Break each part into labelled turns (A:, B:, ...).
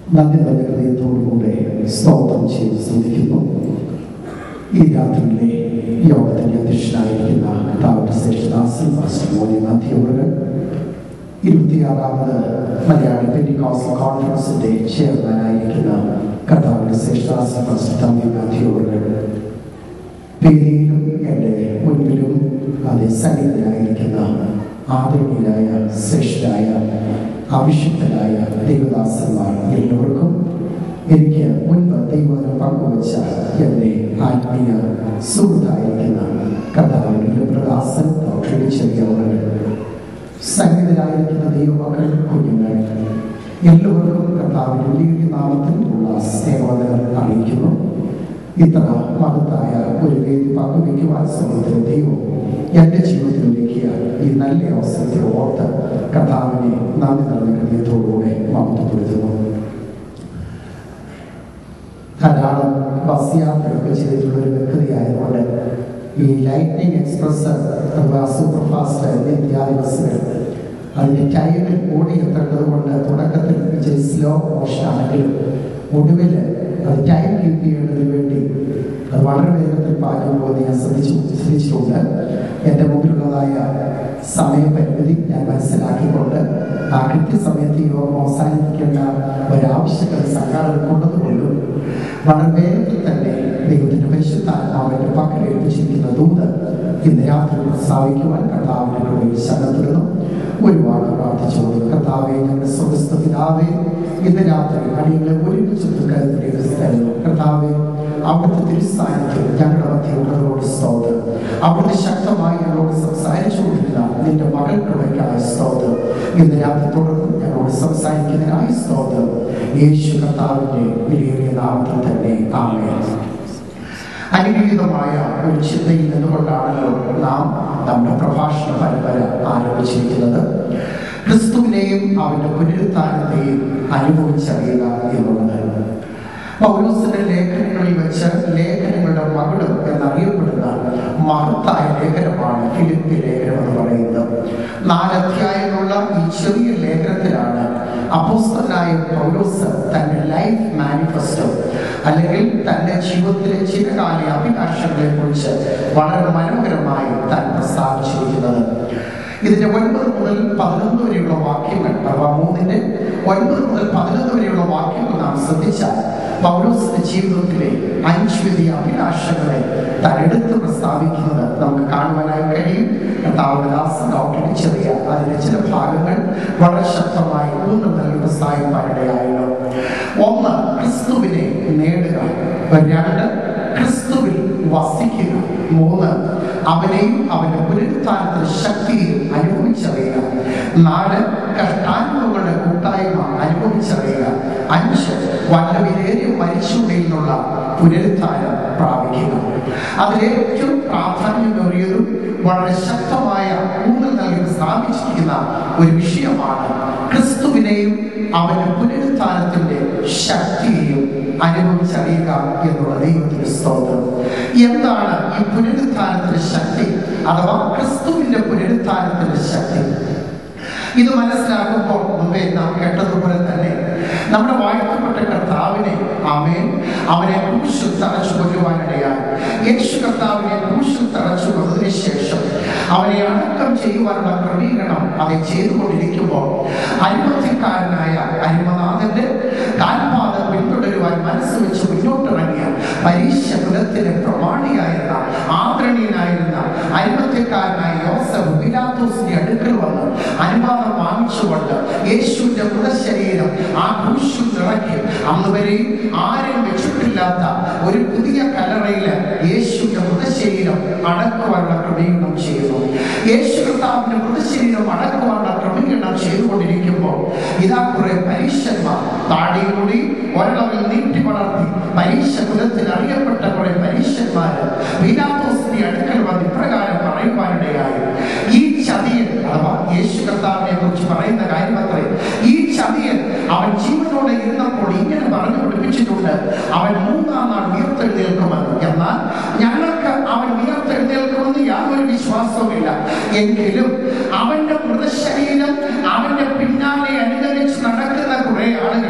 A: നന്ദി നിറഞ്ഞ ഹൃദയത്തോടുകൂടെ സ്തോത്രം ചെയ്ത് സ്തുതിക്കുന്നു ഈ രാത്രിയിലെ യോഗത്തിന്റെ അധ്യക്ഷനായിരിക്കുന്ന കർത്താവിന്റെ ശ്രേഷ്ഠദാസൻ ഫാസ്റ്റർ മോനെ മാത്യുവറുകൾ ഇരുപത്തിയാറാമത് മലയാളി പെൻഡിക്കോസ്റ്റൽ കോൺഫറൻസിന്റെ ചെയർമാനായിരിക്കുന്ന കർത്താവിന്റെ ശ്രേഷ്ഠദാസൻ ഫാസ്റ്റർ തമ്പി മാത്യുവറുകൾ പേരിയിലും എൻ്റെ മുൻപിലും അതേ സന്നിധിയിലായിരിക്കുന്ന ആദരണീയരായ ശ്രേഷ്ഠരായ അഭിഷിക്തരായ ദൈവദാസന്മാർ എല്ലാവർക്കും എനിക്ക് മുൻപ് ദൈവം പങ്കുവച്ച എൻ്റെ ആത്മീയ സുഹൃത്തായിരിക്കുന്ന കർത്താവിൻ്റെ പ്രദാസൻ ഡോക്ടർ ചെറിയവർ സംഗീതരായിരിക്കുന്ന ദൈവമക്കൾ കുഞ്ഞുങ്ങൾ എല്ലാവർക്കും കർത്താവിൻ്റെ വലിയ നാമത്തിൽ ഉള്ള സ്നേഹവദങ്ങൾ അറിയിക്കുന്നു ഇത്ര മഹത്തായ ഒരു വേദി പങ്കുവയ്ക്കുവാൻ ശ്രമത്തിന് ദൈവം എൻ്റെ ജീവിതത്തിൽ ഒരുക്കിയ ഈ നല്ല അവസരത്തെ ഓർത്ത് കർത്താവിനെ നന്ദി നിറഞ്ഞ ഹൃദയത്തോടുകൂടെ മഹത്വപ്പെടുത്തുന്നു ധാരാളം ബസ് യാത്രയൊക്കെ ചെയ്തിട്ടുള്ള ഒരു വ്യക്തിയായതുകൊണ്ട് ഈ ലൈറ്റ്നിങ് എക്സ്പ്രസ് അഥവാ സൂപ്പർ ഫാസ്റ്റ് എന്നീ ഇത്യാദി ബസ്സുകൾ അതിൻ്റെ ടൈമിൽ ഓടിയെത്തേണ്ടത് കൊണ്ട് തുടക്കത്തിൽ ഇച്ചിരി സ്ലോ മോഷൻ ആണെങ്കിലും ഒടുവിൽ അത് ടൈം കീപ്പ് ചെയ്യുന്നതിന് വേണ്ടി അത് വളരെ വേഗത്തിൽ പാചകം ഞാൻ ശ്രദ്ധിച്ചു ശ്രദ്ധിച്ചിട്ടുണ്ട് എൻ്റെ മുമ്പിലുള്ളതായ സമയപരിമിതി ഞാൻ മനസ്സിലാക്കിക്കൊണ്ട് ആ കൃത്യസമയത്ത് ഈ യോഗം അവസാനിപ്പിക്കേണ്ട ഒരാവശ്യകത സംഘാടനം കൊണ്ടതുകൊണ്ടും വളരെ വേഗത്തിൽ തന്നെ ദൈവത്തിന്റെ പരിശുദ്ധാത്മാവിന്റെ പക്കൽ ഏൽപ്പിച്ചിരിക്കുന്ന ദൂത് ഇന്ന് രാത്രി പ്രസ്താവിക്കുവാൻ കർത്താവിന്റെ കൃപയിൽ ശരണപ്പെടുന്നു ഒരുപാട് പ്രാർത്ഥിച്ചുകൊണ്ട് കർത്താവെ ഞങ്ങളുടെ സ്വസ്ഥ പിതാവെ ഇന്ന് രാത്രി അടിയങ്ങളെ ഒരുമിച്ച് കരുത്തിലേക്ക് തരുന്നു കർത്താവെ അവിടുത്തെ തിരുസ്ഥാനത്തിൽ ഞങ്ങളുടെ മധ്യമുള്ളവരോട് സ്തോത്രം അവിടുത്തെ ശക്തമായി ഞങ്ങളോട് സംസാരിച്ചുകൊണ്ടിരുന്ന നിന്റെ മകൾ കൃപയ്ക്കായ സ്തോത്രം ഇന്ന് രാത്രി തുടർന്ന് ഞങ്ങളോട് സംസാരിക്കുന്നതിനായി സ്തോത്രം യേശു കർത്താവിന്റെ വിലയേറിയ നാമത്തിൽ തന്നെ ആമേ അനുഗ്രഹീതമായ ഒരു ചിന്തയിൽ നിന്നുകൊണ്ടാണല്ലോ നാം നമ്മുടെ പ്രഭാഷണ പരമ്പര ആരംഭിച്ചിരിക്കുന്നത് ക്രിസ്തുവിനെയും അവന്റെ പുനരുത്ഥാനത്തെയും അനുഭവിച്ചറിയുക എന്നുള്ളത് പൗലോസിന്റെ ലേഖനങ്ങളിൽ വെച്ച് ലേഖനങ്ങളുടെ മകുടം എന്നറിയപ്പെടുന്ന മഹത്തായ ലേഖനമാണ് ഫിലിപ്പി ലേഖനം എന്ന് പറയുന്നത് നാലധ്യായമുള്ള ഈ ചെറിയ ലേഖനത്തിലാണ് അപ്പോസ്തനായ പൗലോസ് തന്റെ ലൈഫ് മാനിഫെസ്റ്റോ അല്ലെങ്കിൽ തന്റെ ജീവിതത്തിലെ ചിരകാല അഭിലാഷങ്ങളെ കുറിച്ച് വളരെ മനോഹരമായി താൻ പ്രസ്താവിച്ചിരിക്കുന്നത് ഇതിന്റെ ഒൻപത് മുതൽ പതിനൊന്ന് വരെയുള്ള വാക്യങ്ങൾ അഥവാ മൂന്നിന്റെ ഒൻപത് മുതൽ പതിനൊന്ന് വരെയുള്ള വാക്യങ്ങൾ നാം ശ്രദ്ധിച്ചാൽ പൗലോസിന്റെ ജീവിതത്തിലെ അഞ്ച് വലിയ അഭിലാഷങ്ങളെ താൻ എടുത്ത് പ്രസ്താവിക്കുന്നത് നമുക്ക് കാണുവാനായി കഴിയും കർത്താവദാസ് ഡോക്ടർ ചെറിയ അതിന്റെ ചില ഭാഗങ്ങൾ വളരെ ശക്തമായി ഊന്നൽ നൽകി പ്രസ്താവിക്കാനിടയായല്ലോ ഒന്ന് ക്രിസ്തുവിനെ നേടുക രണ്ട് ക്രിസ്തുവിൽ വസിക്കുക മൂന്ന് അവനെയും അവന്റെ പുനരുത്ഥാനത്തിന് ശക്തിയും അനുഭവിച്ചറിയുക നാല് കഷ്ടാനുഭവങ്ങളുടെ കൂട്ടായ്മ അനുഭവിച്ചറിയുക അഞ്ച് വല്ലവിലേറിയ മരിച്ചുകൊണ്ടിൽ നിന്നുള്ള പുനരുത്ഥാനം പ്രാപിക്കുക അതിലേറ്റവും പ്രാധാന്യമേറിയതും വളരെ ശക്തമായ ഊന്നൽ നൽകി സ്ഥാപിച്ചിരിക്കുന്ന ഒരു വിഷയമാണ് ക്രിസ്തുവിനെയും അവന്റെ പുനരുത്ഥാനത്തിന്റെ ശക്തിയെയും അനുഭവിച്ചറിയുക എന്നുള്ള ദൈവത്തിന്റെ സ്തോത്രം എന്താണ് ഈ പുനരുത്ഥാനത്തിന്റെ ശക്തി അഥവാ ക്രിസ്തുവിന്റെ പുനരുത്ഥാനത്തിന്റെ ശക്തി ഇത് മനസ്സിലാക്കുമ്പോൾ മുമ്പേ നാം കേട്ടതുപോലെ തന്നെ നമ്മുടെ വാഴ്ത്തപ്പെട്ട കർത്താവിനെ അവൻ അവനെ ക്രൂശിൽ തറച്ചു കൊല്ലുവാനിടയായി യേശു കർത്താവിനെ ക്രൂശിൽ തറച്ചു കൊന്നതിന് ശേഷം അവനെ അടക്കം ചെയ്യുവാനുള്ള ക്രമീകരണം അത് ചെയ്തുകൊണ്ടിരിക്കുമ്പോൾ അരിമത്യക്കാരനായ അരിമനാഥന്റെ കാൽപാദം പിന്തുടരുവാൻ മനസ്സ് വെച്ച് മുന്നോട്ടിറങ്ങിയ പരീക്ഷ കുലത്തിന് പ്രമാണിയായിരുന്ന ആദരണീയനായിരുന്ന അരിമത്യക്കാരനായ യോസഫ് പിലാത്തോസിന്റെ അടുക്കൽ വന്ന് അനുവാദം വാങ്ങിച്ചുകൊണ്ട് യേശുവിന്റെ മൃതശരീരം ആ ക്രൂശിൽ നിറക്കി അന്ന് വരെ ആരും വെച്ചിട്ടില്ലാത്ത ഒരു പുതിയ കലറയില് യേശുവിന്റെ മൃതശരീരം അടക്കുവാനുള്ള ക്രമീകരണം ചെയ്യുന്നു യേശു കർത്താവിന്റെ മൃതശരീരം അടക്കുവാനുള്ള ക്രമീകരണം ചെയ്തുകൊണ്ടിരിക്കുമ്പോൾ ഇതാ കുറെ പരീക്ഷന്മാർ താടിയിലൂടെ ഒരളവിൽ നീട്ടി വളർത്തി പരീക്ഷ കുലത്തിൽ അറിയപ്പെട്ട കുറെ പരീക്ഷന്മാര് പീലാത്തോസിന്റെ അടുക്കൽ വന്ന് ഇപ്രകാരം പറയുവാനിടയായി ഈ ചതിയൻ അഥവാ യേശു കർത്താവിനെ കുറിച്ച് പറയുന്ന കാര്യം അത്രേ ഈ ചതിയൻ അവൻ ജീവനോടെ ഇരുന്നപ്പോൾ ഇങ്ങനെ പറഞ്ഞു പഠിപ്പിച്ചിട്ടുണ്ട് അവൻ മൂന്നാം നാൾ ഉയർത്തെഴുന്നേൽക്കുമെന്ന് എന്നാൽ ഞങ്ങൾക്ക് അവൻ ഉയർത്തെഴുന്നേൽക്കുമെന്ന് യാതൊരു വിശ്വാസവുമില്ല എങ്കിലും അവന്റെ മൃതശരീരം അവന്റെ പിന്നാലെ അനുകരിച്ച് നടക്കുന്ന കുറെ ആളുകൾ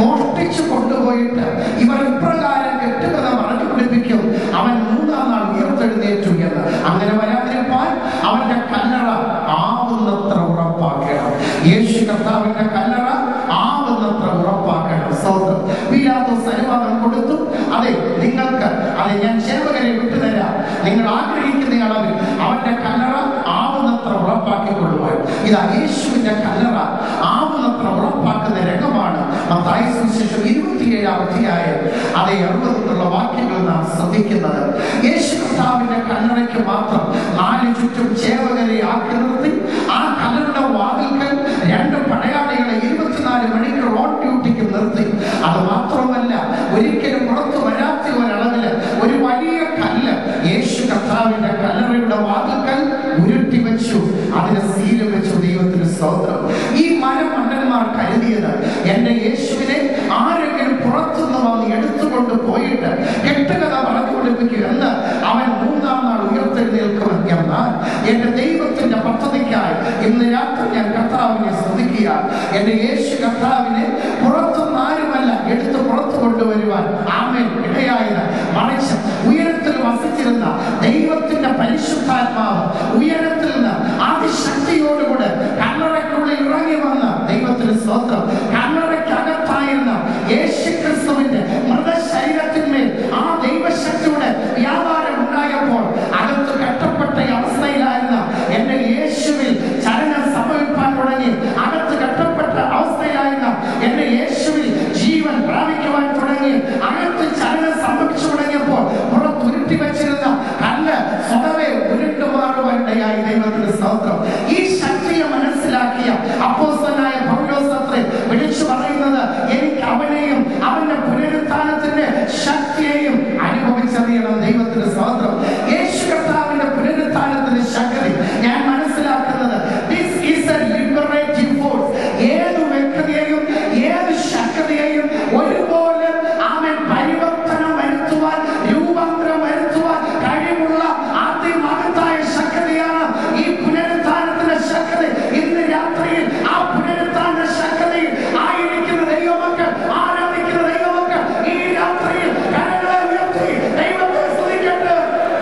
A: മോഷ്ടിച്ചു കൊണ്ടുപോയിട്ട് ഇവർ ഇപ്രകാരം കെട്ടുകഥ പറഞ്ഞു പിടിപ്പിക്കും അവൻ മൂന്നാം നാൾ ഉയർത്തെഴുന്നേറ്റു എന്ന് അങ്ങനെ വരാതിരിപ്പാൻ അവന്റെ കല്ലറ ആവുന്നത്ര ഉറപ്പാക്കണം യേശു കർത്താവിന്റെ കല്ലറ ആവുന്നത്ര ഉറപ്പാക്കണം സ്വന്തം പീലാത്തോസ് അനുവാദം കൊടുത്തു അതെ നിങ്ങൾക്ക് അതെ ഞാൻ സേവകരെ വിട്ടുതരാം നിങ്ങൾ ആഗ്രഹിക്കുന്ന അളവിൽ അവന്റെ കല്ലറ ആവുന്നത്ര ഉറപ്പാക്കിക്കൊള്ളുവാൻ ഇതാ യേശുവിന്റെ കല്ലറ ആവുന്നത്ര ഉറപ്പാക്കുന്ന രംഗമാണ് മത്തായി സുവിശേഷം ഇരുപത്തിയേഴാം അധ്യായം അതേ അറുപതിലുള്ള വാക്യങ്ങൾ നാം ശ്രദ്ധിക്കുന്നത് യേശു കർത്താവിന്റെ കല്ലറയ്ക്ക് മാത്രം നാല് ചുറ്റും ചേവകരെ ആക്കി നിർത്തി ആ കല്ലറയുടെ വാതിൽക്കൽ രണ്ട് പടയാളികളെ ഇരുപത്തിനാല് മണിക്കൂർ ഓൺ ഡ്യൂട്ടിക്ക് നിർത്തി അത് മാത്രമല്ല ഒരിക്കലും പുറത്തു വരാത്ത ഒരളവില് ഒരു വലിയ കല്ല് യേശു കർത്താവിന്റെ കല്ലറയുടെ വാതിൽക്കൽ ഉരുട്ടി വെച്ചു അതിന് സീല് വെച്ചു ദൈവത്തിന് സ്തോത്രം ഈ മരമണ്ടന്മാർ കരുതിയത് എന്റെ യേശുവിനെ ആരെങ്കിലും പുറത്തുനിന്ന് വന്ന് എടുത്തുകൊണ്ട് പോയിട്ട് കെട്ടുകഥ പറഞ്ഞു കൊടുപ്പിക്കുക എന്ന് അവൻ മൂന്നാം നാൾ ഉയർത്തെഴുന്നേൽക്കുമെന്ന് എന്നാൽ എന്റെ ദൈവത്തിന്റെ പദ്ധതിക്കായി ഇന്ന് രാത്രി ഞാൻ കർത്താവിനെ ശ്രദ്ധിക്കുക എന്റെ യേശു കർത്താവിനെ പുറത്തുനിന്ന് ആരുമല്ല എടുത്ത് പുറത്തു കൊണ്ടുവരുവാൻ ആമേൻ ഇടയായത് മറിച്ച് ഉയരത്തിൽ വസിച്ചിരുന്ന ദൈവത്തിന്റെ പരിശുദ്ധാത്മാവ് ഉയരത്തിൽ നിന്ന് അതിശക്തിയോടുകൂടെ കല്ലറയ്ക്കുള്ളിൽ ഇറങ്ങി വന്ന ദൈവത്തിന് സ്വന്തം കല്ലറയ്ക്കകത്തായിരുന്ന യേശു ക്രിസ്തുവിന്റെ മൃതശരീരത്തിന്മേൽ ആ ദൈവശക്തിയുടെ വ്യാപാരം ഉണ്ടായപ്പോൾ അകത്ത് കെട്ടപ്പെട്ട ഈ അവസ്ഥയിലായിരുന്ന എന്റെ യേശുവിൽ ചലനം സംഭവിക്കാൻ തുടങ്ങി അകത്ത് കെട്ടപ്പെട്ട അവസ്ഥയിലായിരുന്ന എന്റെ യേശുവിൽ ജീവൻ പ്രാപിക്കുവാൻ തുടങ്ങി അകത്ത് ചലനം സംഭവിച്ചു തുടങ്ങിയപ്പോൾ പുറത്തുരുട്ടി വെച്ചിരുന്ന കല്ല് സ്വതവേ ഉരുണ്ടു മാറുവാനിടയായി ദൈവത്തിന്റെ സ്തോത്രം ഈ ശക്തിയെ മനസ്സിലാക്കിയ അപ്പോസ്തലനായ പൗലോസ് അത്രേ വിളിച്ചു പറയുന്നത് എനിക്ക് അവനെയും അവന്റെ പുനരുത്ഥാനത്തിന്റെ ശക്തിയെയും അനുഭവിച്ചറിയണം ദൈവത്തിന്റെ സ്തോത്രം യേശു കർത്താവിന്റെ പുനരുത്ഥാനത്തിന്റെ ശക്തി ഞാൻ മനസ്സിലാക്കുന്നത് this is a liberating force ഏത് വ്യക്തിയെയും ഏത് ശക്തിയെയും ഒരുപോലെ അവൻ പരിവർത്തനം വരുത്തുവാൻ രൂപാന്തരം വരുത്തുവാൻ കഴിവുള്ള അതിമഹത്തായ ശക്തിയാണ് ഈ പുനരുത്ഥാനത്തിന്റെ ശക്തി ഇന്ന് രാത്രിയിൽ ആ പുനരുത്ഥാന ശക്തി ആയിരിക്കുന്ന ദൈവമക്കൾ ആരാധിക്കുന്ന ദൈവമക്കൾ ഈ രാത്രിയിൽ കരങ്ങളെ ഉയർത്തി ദൈവത്തെ സ്തുതിക്കട്ടെ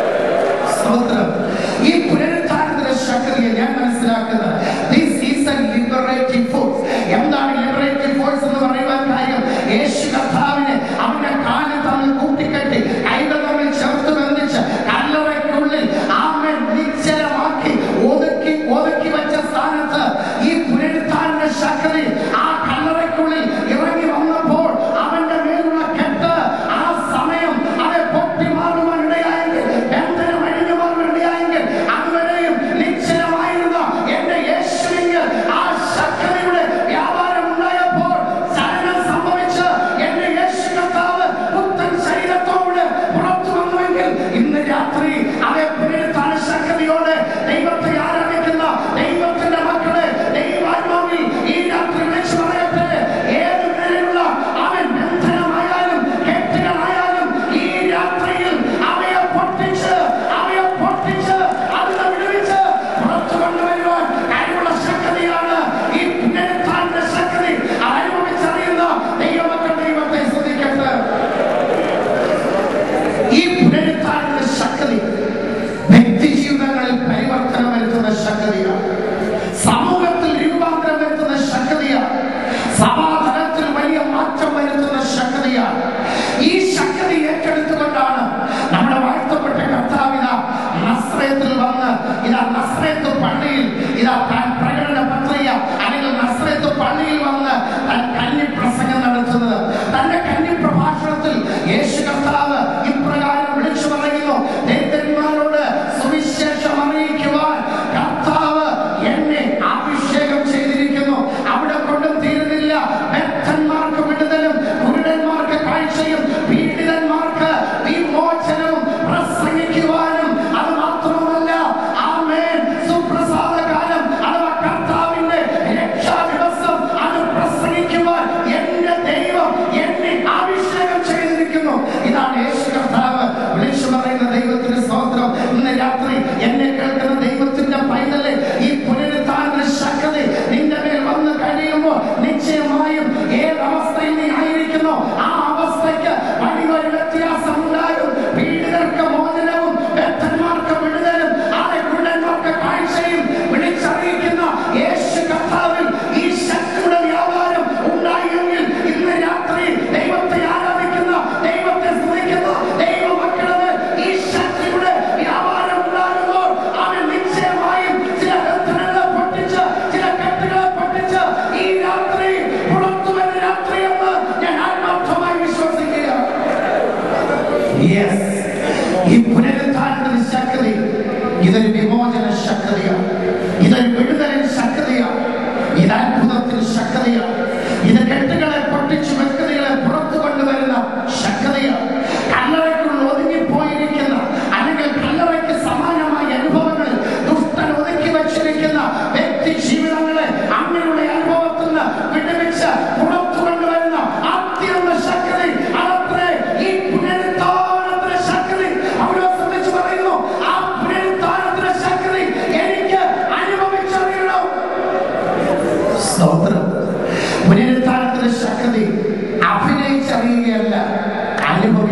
A: സ്തോത്രം ഈ പുനരുത്ഥാനത്തിന്റെ ശക്തിയെ ഞാൻ മനസ്സിലാക്കുന്നത് this is a liberating force എന്താണ് liberating force എന്ന് പറയുവാൻ കാര്യം യേശു കർത്താവിനെ അവന്റെ കാലിൽ തമ്മിൽ കൂട്ടിക്കെട്ടി കൈകൾ തമ്മിൽ ചേർത്ത് ബന്ധിച്ച് കല്ലറയ്ക്കുള്ളിൽ ആമൻ നിശ്ചലമാക്കി ഒതുക്കി ഒതുക്കി വെച്ച സ്ഥാനത്ത് ഈ പുനരുത്ഥാന ശക്തി ആ കല്ലറയ്ക്കുള്ളിൽ ഇറങ്ങി വന്നപ്പോൾ അവന്റെ മേലുള്ള കെട്ട് ആ സമയം അത് പൊട്ടി മാറുവാൻ ഇടയായെങ്കിൽ ബന്ധനം അഴിഞ്ഞു മാറുവാൻ ഇടയായെങ്കിൽ അതുവരെയും നിശ്ചലമായിരുന്ന എന്റെ യേശുവിന് ആ ശക്തിയുടെ വ്യാപാരം ഉണ്ടായപ്പോൾ ചലനം സംഭവിച്ച് എന്റെ യേശു കർത്താവ് പുത്തൻ ശരീരത്തോട് പുറത്തു വന്നുവെങ്കിൽ ഇന്ന് രാത്രി അതേ പുനരുത്ഥാന ശക്തിയോടെ ദൈവത്തെ ആരാധിക്കുന്ന ദൈവത്തിന്റെ മക്കളെ ദൈവാത്മാവിൽ ഈ രാത്രി വിളിച്ചു പറയട്ടെ ഏത് നിലയിലുള്ള അവൻ ബന്ധനമായാലും കെട്ടുകളായാലും ഈ രാത്രിയിൽ അവയെ പൊട്ടിച്ച് അവയെ പൊട്ടിച്ച് അതിനെ വിടുവിച്ച് പുറത്തു കൊണ്ടുവരുവാൻ കഴിവുള്ള ശക്തിയാണ് ഈ പുനരുത്ഥാനത്തിന്റെ ശക്തി അത് അനുഭവിച്ചറിയുന്ന ദൈവമക്കൾ ദൈവത്തെ ശ്രദ്ധിക്കട്ടെ ഈ പുനരുത്ഥാനത്തിന്റെ ശക്തി വ്യക്തി ജീവിതങ്ങളിൽ പരിവർത്തനം വരുത്തുന്ന ശക്തിയാണ് സമൂഹത്തിൽ രൂപാന്തരം വരുത്തുന്ന ശക്തിയാണ് സമാധാനത്തിൽ വലിയ മാറ്റം വരുത്തുന്ന ശക്തിയാണ് ഈ ശക്തി ഏറ്റെടുത്തുകൊണ്ടാണ് നമ്മുടെ വാഴ്ത്തപ്പെട്ട കർത്താവിത നസ്രയത്തിൽ വന്ന് ഇതാ നസ്രയത്ത് പള്ളിയിൽ ഇതാ താൻ പ്രകടന പത്രിക അല്ലെങ്കിൽ നസ്രയത്ത് പള്ളിയിൽ വന്ന് താൻ കന്നി പ്രസംഗം നടത്തുന്നത് തന്റെ കന്നി പ്രഭാഷണത്തിൽ യേശു കർത്താവ് ഇപ്രകാരം വിളിച്ചു പറയുന്നു ദരിദ്രന്മാരോട് സുവിശേഷം അറിയിക്കുവാൻ കർത്താവ് എന്നെ അഭിഷേകം ചെയ്തിരിക്കുന്നു അവിടെ കൊണ്ടും തീരുന്നില്ല വ്യക്തന്മാർക്ക് വിടുതലും കുരുടന്മാർക്ക് കാഴ്ചയും പീഡിതന്മാർക്ക് വിമോചനവും പ്രസംഗിക്കുവാനും അത് മാത്രമല്ല ആമേൻ സുപ്രസാദ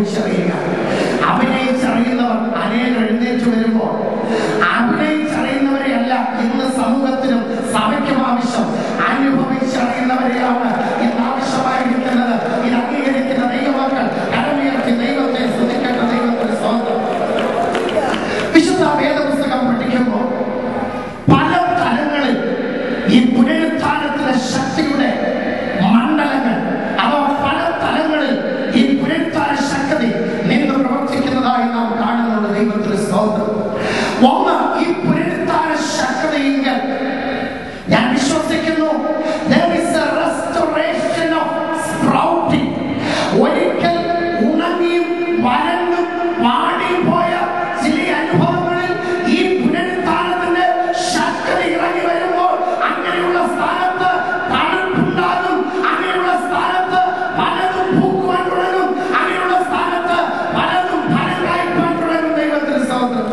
A: അനുഭവിച്ചറിയുക അഭിനയിച്ചറിയുന്നവർ അനേകം എഴുന്നേറ്റ് വരുമ്പോൾ അഭിനയിച്ചറിയുന്നവരെയല്ല ഇന്ന് സമൂഹത്തിനും സഭയ്ക്കും ആവശ്യം അനുഭവിച്ചറിയുന്നവരെയാണ് ഇന്ന് ആവശ്യമായിരിക്കുന്നത് ഇത് അംഗീകരിക്കുന്ന ദൈവമക്കൾ കരമുയർത്തി ദൈവത്തെ ശ്രദ്ധിക്കേണ്ട ദൈവത്തിന് സ്വന്തം വിശുദ്ധ വേദപുസ്തകം പഠിക്കുമ്പോൾ പല തലങ്ങളിൽ ഈ പുനരുത്ഥാനത്തിന്റെ ശക്തിയുടെ മണ്ഡലങ്ങൾ അവ പല തലങ്ങളിൽ ഈ പുനരുത്ഥാന ശക്തി നിന്ന് പ്രവർത്തിക്കുന്നതായി നാം കാണുന്നുണ്ട് ദൈവത്തിന് സ്തോത്രം ഒന്ന് ഈ പുനരുത്ഥാന ശക്തിയെങ്കിൽ ഞാൻ വിശ്വസിക്കുന്നു there is a restoration of sprouting. ഒരിക്കൽ ഉണങ്ങിയും വരണ്ടും വാടിയും പോയ ചില അനുഭവങ്ങളിൽ ഈ പുനരുത്ഥാനത്തിന്റെ ശക്തി ഇറങ്ങി വരുമ്പോൾ അങ്ങനെയുള്ള സ്ഥാനത്ത് തണുപ്പുണ്ടാകും അങ്ങനെയുള്ള സ്ഥാനത്ത് പലതും പൂക്കുവാൻ തുടങ്ങും അങ്ങനെയുള്ള സ്ഥാനത്ത് പലതും ഫലം കായ്ക്കുവാൻ തുടങ്ങും ദൈവത്തിന് സ്തോത്രം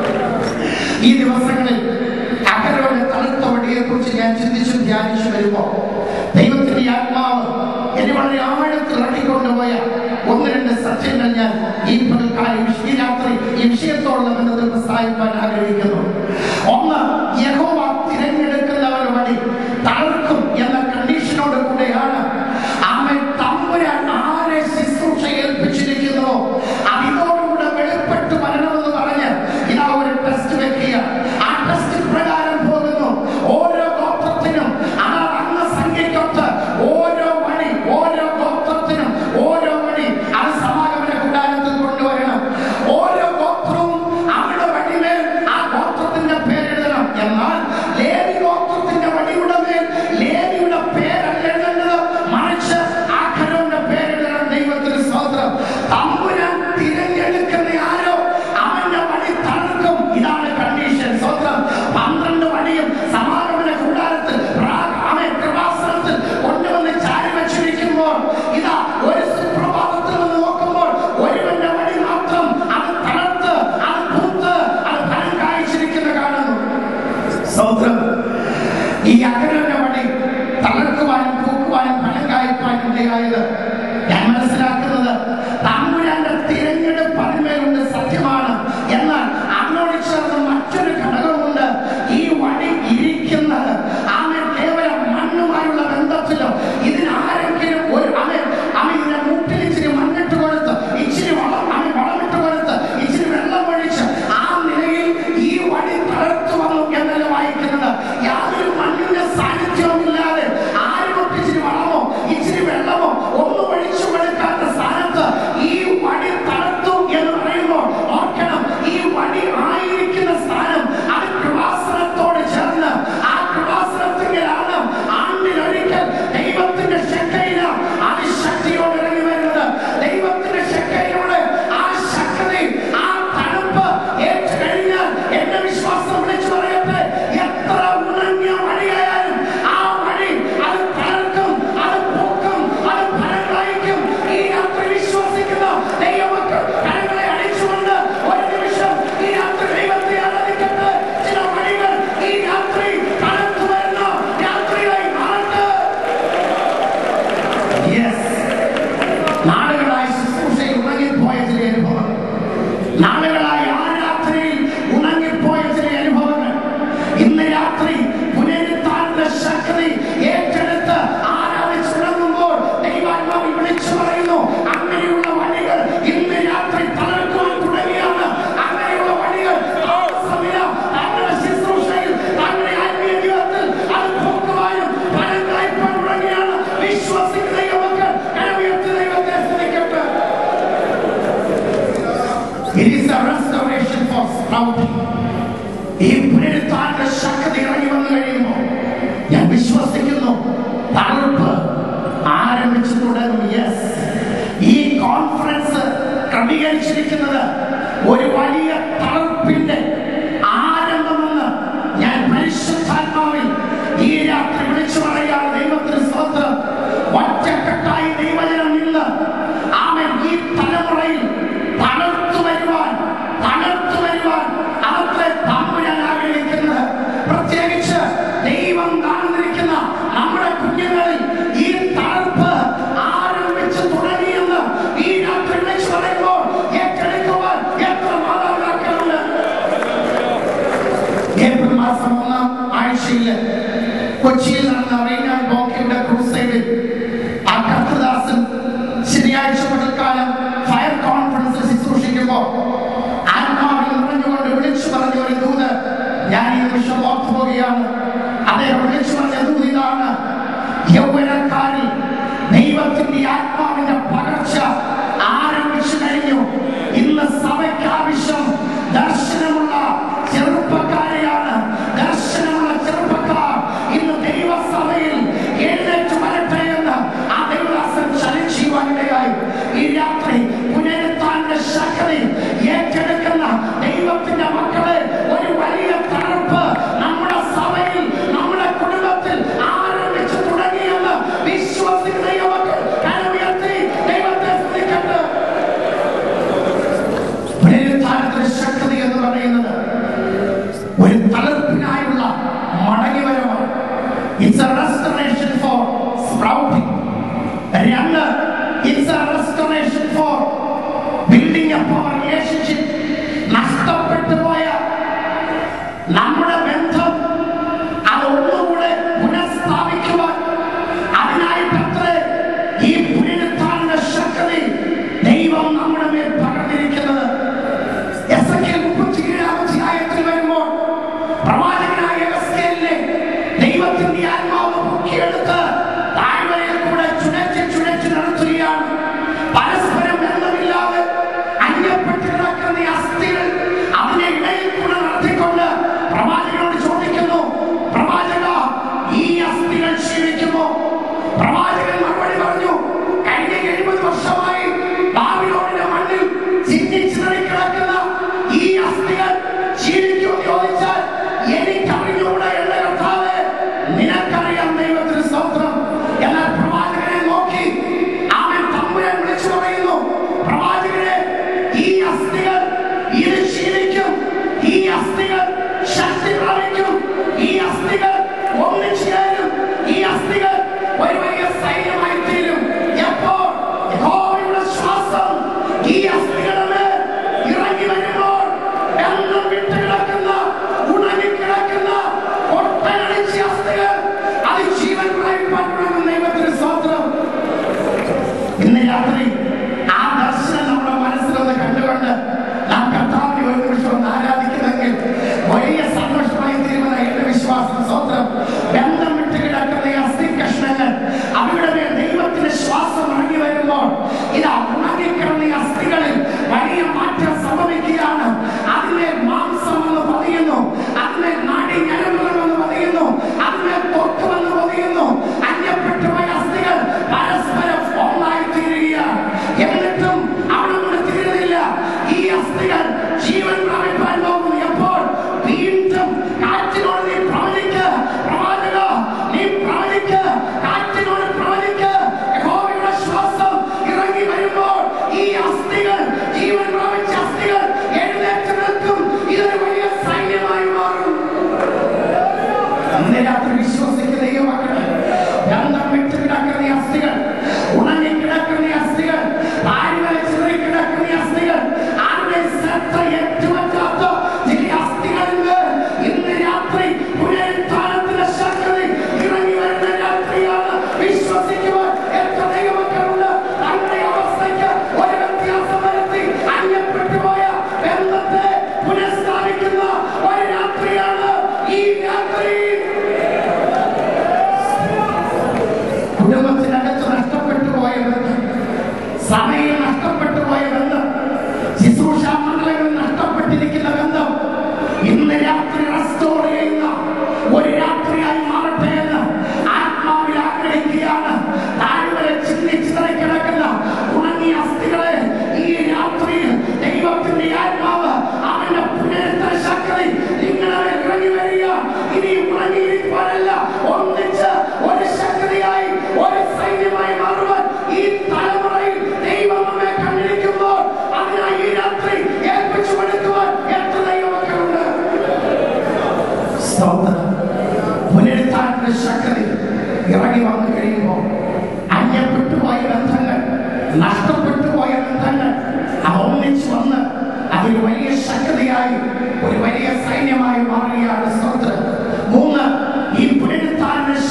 A: ഈ ദിവസങ്ങളിൽ അകരോടെ തണുത്ത വടിയെ കുറിച്ച് ഞാൻ ചിന്തിച്ചു ധ്യാനിച്ചു വരുമ്പോ ദൈവത്തിന്റെ ആത്മാവ് എന്നെ വളരെ ആഴത്തിൽ ഇറക്കിക്കൊണ്ടുപോയ ഒന്ന് രണ്ട് സത്യങ്ങൾ ഞാൻ ഈ പകൽക്കാലം ഈ രാത്രി ഈ വിഷയത്തോടുള്ള ബന്ധത്തിൽ പ്രസ്താവിക്കാൻ ആഗ്രഹിക്കുന്നു ഒന്ന് യഹോവ തിരഞ്ഞെടുക്കുന്നവർ വഴി തളർക്കും എന്ന കണ്ടീഷനോട് കൂടെയാണ് അവൻ തമ്പുരാൻ ആരെ ശുശ്രൂഷ ഏൽപ്പിച്ചിരിക്കുന്നുവോ അതിനോടുകൂടെ വെളിപ്പെട്ട് വരണമെന്ന് പറഞ്ഞ് ഇതാ ഒരു ടെസ്റ്റ് വെക്കുക ആ ടെസ്റ്റ് പ്രകാരം പോകുന്നു ഓരോ ഗോത്രത്തിനും ആ അംഗസംഖ്യക്കൊത്ത് ഓരോ വഴി ഓരോ ഗോത്രത്തിനും ഓരോ വഴി അത് സമാഗമന കൂടാരത്തിൽ കൊണ്ടുവരണം ഓരോ ഗോത്രവും അവിടെ വഴിമേൽ ആ ഗോത്രത്തിന്റെ പേരെഴുതണം എന്നാൽ ലേവി ഗോത്രത്തിന്റെ വടിയുടെ മേൽ ലേവിയുടെ പേരല്ല എഴുതേണ്ടത് മറിച്ച് ആഖരോന്റെ പേരെഴുതണം ദൈവത്തിന് സ്തോത്രം തമ്പുരാൻ തിരഞ്ഞെടുക്കുന്ന ആരോ അവന്റെ വഴി തണുക്കും ഇതാണ് കണ്ടീഷൻ സ്വന്തം പന്ത്രണ്ട് വഴിയും സമാഗമന കൂടാരത്തിൽ പ്രാ- അവൻ കൃപാസനത്തിൽ കൊണ്ടുവന്ന് ചാരി വെച്ചിരിക്കുമ്പോൾ ഇതാ ഒരു സുപ്രഭാതത്തിൽ വന്ന് നോക്കുമ്പോൾ ഒരുവന്റെ വഴി മാത്രം അത് തണുത്ത് അത് പൂത്ത് അത് ഫലം കായ്ച്ചിരിക്കുന്ന കാണുന്നു സ്തോത്രം ഈ അകലന്റെ വഴി തളർക്കുവാനും പൂക്കുവാനും ഫലം കായ്ക്കുവാനും ഇടയായത് ഞാൻ മനസ്സിലാക്കുന്നത് തമ്പുരാന്റെ തിരഞ്ഞെടുപ്പ് അതിന്മേലുണ്ട് സത്യമാണ് എന്നാൽ അതിനോട് ചേർന്ന് മറ്റൊരു ഘടകമുണ്ട് ഈ വഴി ഇരിക്കുന്നത് അവൻ കേവലം മണ്ണുമായുള്ള ബന്ധത്തിലോ ഇതിനാരെങ്കിലും ഒരു അവൻ അവൻ ഇതിന്റെ മുട്ടിൽ ഇച്ചിരി മണ്ണിട്ട് കൊടുത്ത് ഇച്ചിരി വളം അവൻ വളമിട്ട് കൊടുത്ത് ഇച്ചിരി വെള്ളം ഒഴിച്ച് ആ നിലയിൽ ഈ വഴി തളർത്തു വന്നു എന്നല്ല വായിക്കുന്നത് യാതൊരു മണ്ണിന്റെ സാന്നിധ്യവും ഇല്ലാതെ ആരും ഇച്ചിരി വളമോ ഇച്ചിരി വെള്ളമോ ഒന്നും ഒഴിച്ചു കൊടുക്കാത്ത സ്ഥാനത്ത് ഈ വഴി തളർത്തു എന്ന് പറയുമ്പോൾ ഓർക്കണം ഈ വഴി ആയിരിക്കുന്ന സ്ഥാനം അത് കൃപാസനത്തോട് ചേർന്ന് ആ കൃപാസനത്തിലാണ് ആണ്ടിലൊരിക്കൽ ദൈവത്തിന്റെ ശക്തിയില അതിശക്തിയോട് ഇറങ്ങി വരുന്നത് ദൈവത്തിന്റെ ശക്തിയിലൂടെ ആ ശക്തി ആ തണുപ്പ് ഏറ്റു കഴിഞ്ഞാൽ എന്റെ വിശ്വാസം വിളിച്ചു പറയട്ടെ എത്ര ഉണങ്ങിയ വഴിയായാലും ആ വഴി അത് തളർക്കും അത് പൂക്കും അത് ഫലം കായ്ക്കും ഈ രാത്രി വിശ്വസിക്കുന്ന ദൈവമക്കൾ കരങ്ങളെ അടിച്ചുകൊണ്ട് ഒരു നിമിഷം ഈ രാത്രി ദൈവത്തെ ആരാധിക്കട്ടെ ചില വഴികൾ ഈ രാത്രി തണുത്തു വരുന്ന രാത്രിയായി മാറട്ടെ യെസ് നാളുകളായി ശുശ്രൂഷയിൽ ഉണങ്ങിപ്പോയ ചില അനുഭവങ്ങൾ നാളുകളായി ആ രാത്രിയിൽ ഉണങ്ങിപ്പോയ ചില അനുഭവങ്ങൾ ഇന്ന് രാത്രി പുനരുത്താനുള്ള ശക്തി ഏറ്റെടുത്ത് ആരാധിച്ചുണങ്ങുമ്പോൾ ദൈവാത്മാവിൽ വിളിച്ചു പറയുന്നു അങ്ങനെയുള്ള വഴികൾ ഇന്ന് രാത്രി തളർക്കുവാൻ തുടങ്ങിയാണ് അങ്ങനെയുള്ള വഴികൾ താമസമില്ല തങ്ങളുടെ ശുശ്രൂഷയിൽ തങ്ങളുടെ ആത്മീയ ജീവിതത്തിൽ അത് പൂക്കുവാനും ഫലം കായ്പാൻ തുടങ്ങിയാണ് വിശ്വസിക്കുന്ന ദൈവമക്കൾ കരമുയർത്തി ദൈവത്തെ സ്തുതിക്കട്ടെ It is a restoration for sprouting. ഈ പുനരുത്ഥാന ശക്തി ഇറങ്ങി വന്നു കഴിയുമ്പോൾ ഞാൻ വിശ്വസിക്കുന്നു തണുപ്പ് ആരംഭിച്ചു തുടങ്ങും യെസ് ഈ കോൺഫറൻസ് ക്രമീകരിച്ചിരിക്കുന്നത് ഒരു വലിയ തളർപ്പിന്റെ ആരംഭമെന്ന് ഞാൻ പരിശുദ്ധാത്മാവിൽ ഈ രാത്രി വിളിച്ചു പറയാൻ ദൈവത്തിന് സ്വന്തം ഒറ്റക്കെട്ടായി ദൈവജനം നിന്ന് ആമൻ ഈ തലമുറയിൽ തളർത്തു വരുവാൻ തളർത്തു വരുവാൻ അവരുടെ തമ്പുരാൻ ആഗ്രഹിക്കുന്നത് പ്രത്യേകിച്ച് ദൈവം കാണുന്നിരിക്കുന്ന നമ്മുടെ കുഞ്ഞുങ്ങളിൽ ഈ തളർപ്പ് ആരംഭിച്ചു തുടങ്ങിയെന്ന് ഈ രാത്രി വിളിച്ചു പറയുമ്പോൾ കൊച്ചിയിൽ നടന്ന റെയ്നാൻ ബോക്കയുടെ ക്രൂസൈഡിൽ ആ കർത്തദാസൻ ശനിയാഴ്ച പകൽക്കാലം ഫയർ കോൺഫറൻസിൽ ശുശ്രൂഷിക്കുമ്പോൾ ആത്മാവിൽ നിറഞ്ഞുകൊണ്ട് വിളിച്ചു പറഞ്ഞ ഒരു ദൂത് ഞാൻ ഈ നിമിഷം ഓർത്തു പോവുകയാണ് അദ്ദേഹം വിളിച്ചു പറഞ്ഞ ദൂത് ഇതാണ് യൗവനക്കാരിൽ ദൈവത്തിന്റെ ആത്മാവിന്റെ പകർച്ച ആരംഭിച്ചു കഴിഞ്ഞു ഇന്ന് സഭയ്ക്ക് ആവശ്യം ദർശനമുള്ള ചെറുപ്പക്കാരെയാണ് ദർശനമുള്ള ചെറുപ്പക്കാർ ഇന്ന് ദൈവസഭയിൽ എഴുന്നേറ്റ് വരട്ടെ എന്ന് ആ ദൈവദാസൻ ചലിച്ചുവാനിടയായി ഈ രാത്രി പുനരുത്താന്റെ ശക്തി ഏറ്റെടുക്കുന്ന ദൈവത്തിന്റെ മക്കളെ ഒരു വലിയ തണുപ്പ് നമ്മുടെ സഭയിൽ നമ്മുടെ കുടുംബത്തിൽ ആരംഭിച്ചു തുടങ്ങിയെന്ന് വിശ്വസിക്കുന്ന ദൈവമക്കൾ കരമുയർത്തി ദൈവത്തെ സ്തുതിക്കട്ടെ പുനരുത്ഥാനത്തിന്റെ ശക്തി എന്ന് പറയുന്നത് ഒരു തളർപ്പിനായുള്ള മടങ്ങിവരവാണ് it's a restoration for sprouting രണ്ട് it's a restoration for building up our relationship നഷ്ടപ്പെട്ടു പോയ നമ്മുടെ ബന്ധം അത് ഒന്നുകൂടെ പുനഃസ്ഥാപിക്കുവാൻ അതിനായിട്ടത്രേ ഈ പുനരുത്ഥാന ശക്തി ദൈവം നമ്മുടെ മേൽ പകർന്നിരിക്കുന്നത് എസെക്കിയേൽ മുപ്പത്തിയേഴാം അധ്യായത്തിൽ വരുമ്പോൾ പ്രവാചകനായ എസെക്കിയേലിനെ ദൈവത്തിന്റെ ആത്മാവ് പൊക്കിയെടുത്ത് താഴ്വരയിൽ കൂടെ ചുഴച്ച് ചുഴച്ച് നടത്തുകയാണ് പരസ്പരം ബന്ധമില്ലാതെ അന്യപ്പെട്ട് കിടക്കുന്ന ഈ അസ്ഥികൾ അതിനെ ഇടയിൽ കൂടെ നടത്തിക്കൊണ്ട് പ്രവാചകനോട് ചോദിക്കുന്നു പ്രവാചക ഈ അസ്ഥികൾ ക്ഷീണിക്കുമോ പ്രവാചകൻ മറുപടി പറഞ്ഞു കഴിഞ്ഞ എഴുപത് വർഷമായി ബാബിലോണിന്റെ മണ്ണിൽ ചിന്തിച്ചിറങ്ങി കിടക്കുന്ന ഈ അസ്ഥികൾ ക്ഷീണിക്കുമെന്ന് ചോദിച്ചാൽ എനിക്കറിഞ്ഞുകൂടെ എന്ന കർത്താവേ നിനക്കറിയാം ദൈവത്തിന് സ്തോത്രം എന്നാൽ പ്രവാചകനെ നോക്കി അവൻ തമ്പുരാൻ വിളിച്ചു പറയുന്നു പ്രവാചകനെ ഈ അസ്ഥികൾ ഇത് ക്ഷീണിക്കും ഈ അസ്ഥികൾ ശക്തി പ്രാപിക്കും ഈ അസ്ഥികൾ ഒന്നിച്ചു ചേരും ഈ അസ്ഥികൾ ഒരു വലിയ സൈന്യമായി തീരും എപ്പോൾ യഹോവയുടെ ശ്വാസം ഈ അസ്ഥികളുടെ മേൽ ഇറങ്ങി വരുമ്പോൾ ബന്ധം വിട്ട് കിടക്കുന്ന ഉണങ്ങിക്കിടക്കുന്ന ഒട്ടനടിച്ച അസ്ഥികൾ അത് ജീവൻ പ്രാപിപ്പാൻ തുടങ്ങുന്ന ദൈവത്തിന് സ്തോത്രം ഇന്ന് രാത്രി ആ ദർശനം നമ്മുടെ മനസ്സിലൊന്ന് കണ്ടുകൊണ്ട് നാം കർത്താവിനെ ഒരു നിമിഷം ഒന്ന് ആരാധിക്കുന്നെങ്കിൽ വലിയ സന്തോഷമായി തീരുമെന്ന എന്റെ വിശ്വാസം സ്വന്തം ബന്ധം വിട്ട് കിടക്കുന്ന ഈ അസ്ഥി കഷ്ണങ്ങൾ അവരുടെ മേൽ ദൈവത്തിന്റെ ശ്വാസം ഇറങ്ങി വരുമ്പോൾ ഇതാ ഉണങ്ങിക്കിടന്ന ഈ അസ്ഥികളിൽ വലിയ മാറ്റം സംഭവിക്കുകയാണ് അതിന്മേൽ മാംസം എന്ന് പതിയുന്നു അതിന്മേൽ നാടി ഞരമ്പുകൾ എന്ന് പതിയുന്നു അതിന്മേൽ തൊക്ക് എന്ന് പതിയുന്നു അന്യപ്പെട്ടു പോയ അസ്ഥികൾ പരസ്പരം ഒന്നായി തീരുകയാണ് എന്നിട്ടും അവിടെ കൊണ്ട് തീരുന്നില്ല ഈ അസ്ഥികൾ ജീവൻ പ്രാപിപ്പാൻ പോകുന്നു എപ്പോൾ വീണ്ടും കാറ്റിനോട് നീ പ്രവചിക്ക പ്രവാചക നീ പ്രവചിക്ക കാറ്റിനോട് പ്രവചിക്ക യഹോവയുടെ ശ്വാസം ഇറങ്ങി വരുമ്പോൾ ഈ അസ്ഥികൾ ജീവൻ പ്രാപിച്ച അസ്ഥികൾ എഴുന്നേറ്റ് നിൽക്കും ഇതൊരു വലിയ സൈന്യമായി മാറും ഇന്ന് രാത്രി വിശ്വസിക്കുന്ന ദൈവമക്കളെ ബന്ധം വിട്ട് കിടക്കുന്ന ഈ അസ്ഥികൾ ഉണങ്ങി കിടക്കുന്ന ഈ അസ്ഥികൾ താഴ്വര ചിതറി കിടക്കുന്ന ഈ അസ്ഥികൾ ആരുടെ ശ്രദ്ധ ഏറ്റുപറ്റാത്ത ചില അസ്ഥികളിൽ മേൽ ഇന്ന് രാത്രി പുനരുത്ഥാനത്തിന്റെ ശക്തി ഇറങ്ങി വരുന്ന രാത്രിയാണ് വിശ്വസിക്കുവാൻ എത്ര ദൈവമക്കളുണ്ട് തങ്ങളുടെ അവസ്ഥയ്ക്ക് ഒരു വ്യത്യാസം വരുത്തി അന്യപ്പെട്ടു പോയ ബന്ധത്തെ പുനഃസ്ഥാപിക്കുന്ന ഒരു രാത്രിയാണ് ഈ രാത്രി കുടുംബത്തിനകത്ത് നഷ്ടപ്പെട്ടു പോയ ബന്ധം സഭയിൽ നഷ്ടപ്പെട്ടു പോയ ബന്ധം ശുശ്രൂഷ മണ്ഡലങ്ങളിൽ നഷ്ടപ്പെട്ടിരിക്കുന്ന ബന്ധം ഇന്ന് രാത്രി റെസ്റ്റോർ ചെയ്യുന്ന ഒരു രാത്രിയായി മാറട്ടെ എന്ന് ആത്മാവിൽ ആഗ്രഹിക്കുകയാണ് താഴ്വരെ ചിന്തിച്ചിറ കിടക്കുന്ന ഉണങ്ങിയ അസ്ഥികളെ ഈ രാത്രിയിൽ ദൈവത്തിന്റെ ആത്മാവ് അവന്റെ പുനരുദ്ധ ശക്തി നിങ്ങളെ ഇറങ്ങി വരിക ഇനി ഉണങ്ങിയിരിക്കാനല്ല ഒന്നിച്ച് ഒരു ശക്തിയായി ഒരു സൈന്യമായി മാറുവാൻ ഈ തലമുറയിൽ ദൈവം നമ്മെ കണ്ടിരിക്കുമ്പോൾ അതിനായി ഈ രാത്രി ഏൽപ്പിച്ചു കൊടുക്കുവാൻ എത്ര ദൈവമക്കളുണ്ട് സ്തോത്രം പുനരുത്ഥാനത്തിന്റെ ശക്തി ഇറങ്ങി വന്നു കഴിയുമ്പോൾ അന്യപ്പെട്ടു പോയ ബന്ധങ്ങൾ നഷ്ടപ്പെട്ടു പോയ ബന്ധങ്ങൾ അവ ഒന്നിച്ചു വന്ന് അതൊരു വലിയ ശക്തിയായി ഒരു വലിയ സൈന്യമായി മാറുകയാണ് സ്തോത്രം മൂന്ന് ഈ പുനരുത്ഥാന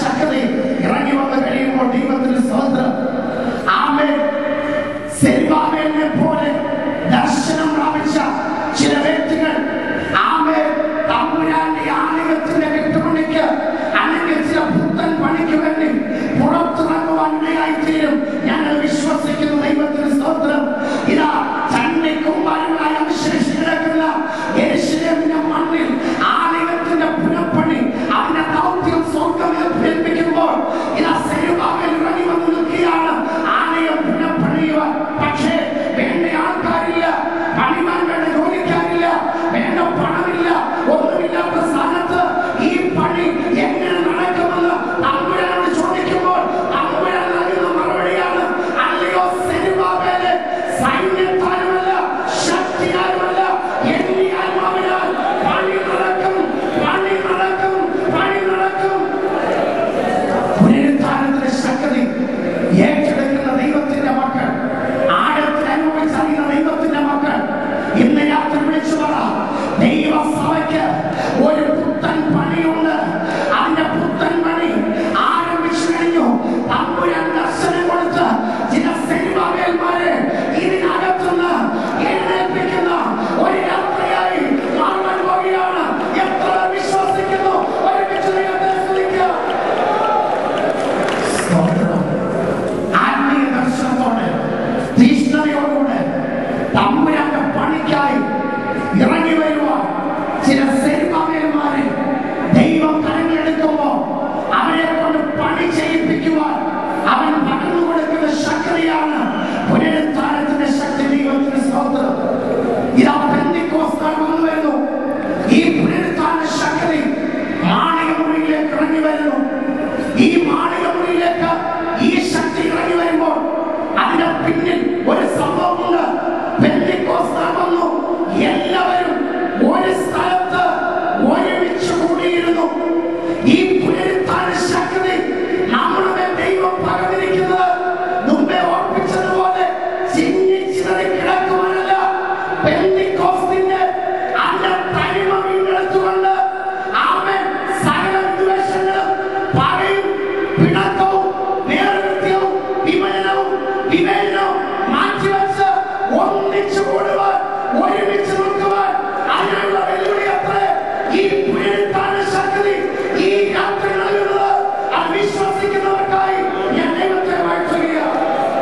B: ശക്തിയാണ് പുനരുത്ഥാനത്തിന്റെ ശക്തി ദൈവത്തിന്റെ സ്തോത്രം ഇതാ പെന്തിക്കോസ്താൻ വന്നു വരുന്നു ഈ പുനരുത്ഥാന ശക്തി മാളികമുറിയിലേക്ക് ഇറങ്ങി വരുന്നു ഈ മാളികമുറിയിലേക്ക് ഈ ശക്തി ഇറങ്ങി വരുമ്പോൾ അതിന്റെ പിന്നിൽ ഒരു സംഭവമുണ്ട് പെന്തിക്കോസ്താൻ വന്നു എല്ലാവരും ഒരു സ്ഥലത്ത് ഒരുമിച്ച് കൂടിയിരുന്നു ഈ പുനരുത്ഥാന ശക്തി നമ്മളുടെ ദൈവം പകർന്നിരിക്കുന്നത് മുമ്പേ ഓർപ്പിച്ചതുപോലെ ചിന്നിച്ചിറതി കിടക്കുവാനല്ല പെന്തിക്കോസ്തിന്റെ അന്ന തനിമ വീണ്ടെടുത്തുകൊണ്ട് അവൻ സകല വിദ്വേഷങ്ങളും പകയും പിണക്കവും വേർവൃത്യവും വിമലനവും വിവേചനവും മാറ്റിവെച്ച് ഒന്നിച്ചു കൂടുവാൻ ഒരുമിച്ച് നിൽക്കുവാൻ അതിനുള്ള വെല്ലുവിളി അത്രേ ഈ പുനരുത്ഥാന ശക്തി ഈ രാത്രി നൽകുന്നത് അത് വിശ്വസിക്കുന്നവർക്കായി ഞാൻ ദൈവത്തെ വാഴ്ത്തുകയാണ്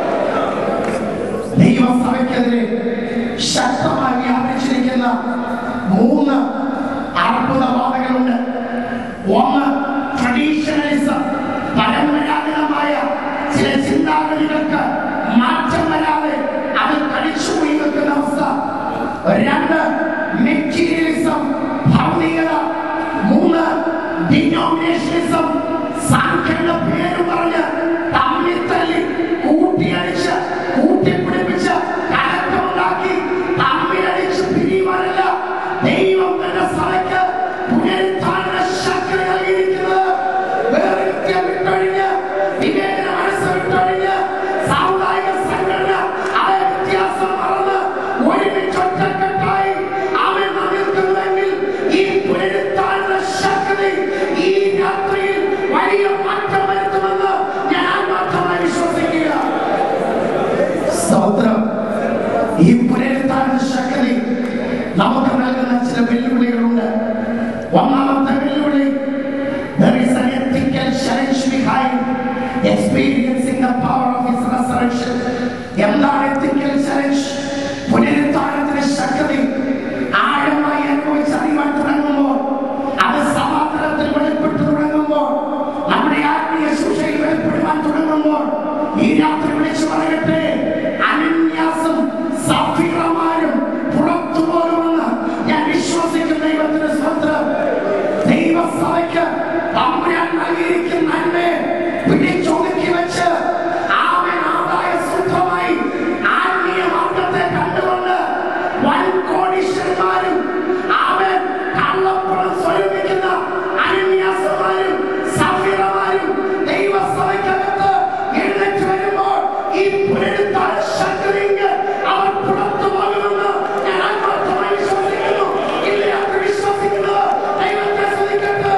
B: ദൈവസഭയ്ക്കെതിരെ ശക്തമായി വ്യാപിച്ചിരിക്കുന്ന മൂന്ന് അർബുദബാധകളുണ്ട് ഒന്ന് ട്രഡീഷണലിസം പരമ്പരാഗതമായ ചില ചിന്താഗതികൾക്ക് മാറ്റം വരാതെ അത് കടിച്ചുപോയി നിൽക്കുന്ന അവസ്ഥ രണ്ട് മെറ്റീരിയലിസം ഭൗതികത മൂന്ന് ഡിനോമിനേഷനിസം സാഖ്യങ്ങളുടെ പേര് പറഞ്ഞ് തമ്മിൽ തല്ലി കൂട്ടിയടിച്ച് കൂട്ടിപ്പിടിപ്പിച്ച് കലക്കമുണ്ടാക്കി തമ്മിലടിച്ച് പിരിയുവാനല്ല ദൈവം തന്റെ സഭയ്ക്ക് പുനരുത്ഥാന ശക്തി നൽകിയിരിക്കുന്നത് വേർതിരിച്ച് വിട്ടൊഴിഞ്ഞ് വിവേചന മനസ്സ് വിട്ടൊഴിഞ്ഞ് സാമുദായിക സംഘടന അതേ വ്യത്യാസം മറന്ന് ഒരുമിച്ച് ഒറ്റക്കെട്ടായി അവൻ നിൽക്കുന്നുവെങ്കിൽ ഈ പുനരുത്ഥാന ശക്തി ഈ രാത്രിയിൽ വലിയ മാറ്റം വരുത്തുമെന്ന് ഞാൻ ആത്മാർത്ഥമായി വിശ്വസിക്കുക സ്തോത്രം ഈ പുനരുത്ഥാന ശക്തി നമുക്ക് നൽകുന്ന ചില വെല്ലുവിളികളുണ്ട് ഒന്നാമത്തെ വെല്ലുവിളി There is an ethical challenge behind experiencing the power of his resurrection. എന്താണ് ethical challenge? പുനരുത്ഥാനത്തിന്റെ ശക്തി ആഴമായി അനുഭവിച്ച് അറിയുവാൻ തുടങ്ങുമ്പോൾ അത് സമാധാനത്തിൽ വെളിപ്പെട്ടു തുടങ്ങുമ്പോൾ നമ്മുടെ ആത്മീയ ശുശ്രൂഷയിൽ വെളിപ്പെടുവാൻ തുടങ്ങുമ്പോൾ ഈ രാത്രി വിളിച്ചു പറയട്ടെ അനന്യാസം സഫീറമാരും പുറത്തു പോകുമെന്ന് ഞാൻ വിശ്വസിക്കുന്ന ദൈവത്തിന്റെ സ്വന്തം ദൈവസഭയ്ക്ക് തമ്പുരാൻ നൽകിയിരിക്കുന്ന നന്മയെ പിടിച്ചൊതുക്കി വെച്ച് അവൻ ആദായ സൂത്രമായി ആത്മീയ മാർഗത്തെ കണ്ടുകൊണ്ട് വൻ കോടീശ്വരന്മാരും അവൻ കള്ളപ്പുറം സ്വരൂപിക്കുന്ന അനന്യാസമാരും സഫീറമാരും ദൈവസഭയ്ക്കകത്ത് എഴുന്നേറ്റ് വരുമ്പോൾ ഈ പുനരുദ്ധാന ശക്തിക്ക് അവർ പുറത്തു പോകുമെന്ന് ഞാൻ ആത്മാർത്ഥമായി വിശ്വസിക്കുന്നു ഇല്ല അത് വിശ്വസിക്കുന്നത് ദൈവത്തെ സ്തുതിക്കട്ടെ